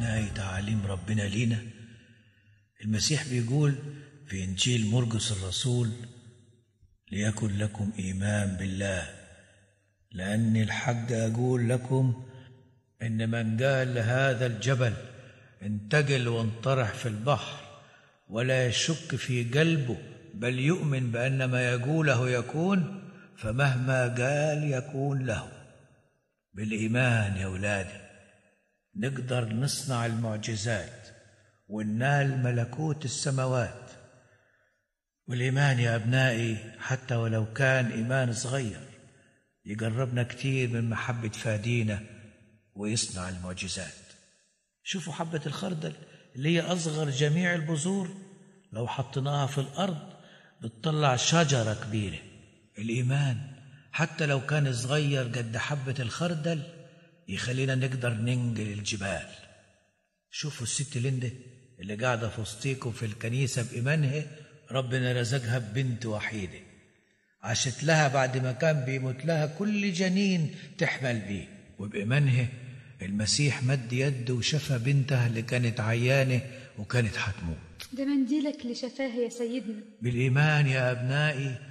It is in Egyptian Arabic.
أبنائي تعاليم ربنا لينا المسيح بيقول في إنجيل مرقس الرسول ليكن لكم إيمان بالله لأني الحق أقول لكم إن من قال لهذا الجبل انتقل وانطرح في البحر ولا يشك في قلبه بل يؤمن بأن ما يقوله يكون فمهما قال يكون له بالإيمان يا أولادي نقدر نصنع المعجزات وننال ملكوت السماوات والإيمان يا أبنائي حتى ولو كان إيمان صغير يقربنا كتير من محبة فادينا ويصنع المعجزات شوفوا حبة الخردل اللي هي أصغر جميع البذور لو حطيناها في الأرض بتطلع شجرة كبيرة الإيمان حتى لو كان صغير قد حبة الخردل يخلينا نقدر ننقل الجبال شوفوا الست ليندا اللي قاعدة في وسطيكم في الكنيسة بإيمانها ربنا رزقها ببنت وحيدة عاشت لها بعد ما كان بيموت لها كل جنين تحمل بيه وبإيمانها المسيح مد يده وشفى بنتها اللي كانت عيانة وكانت هتموت ده منديلك اللي شفاه يا سيدنا بالإيمان يا أبنائي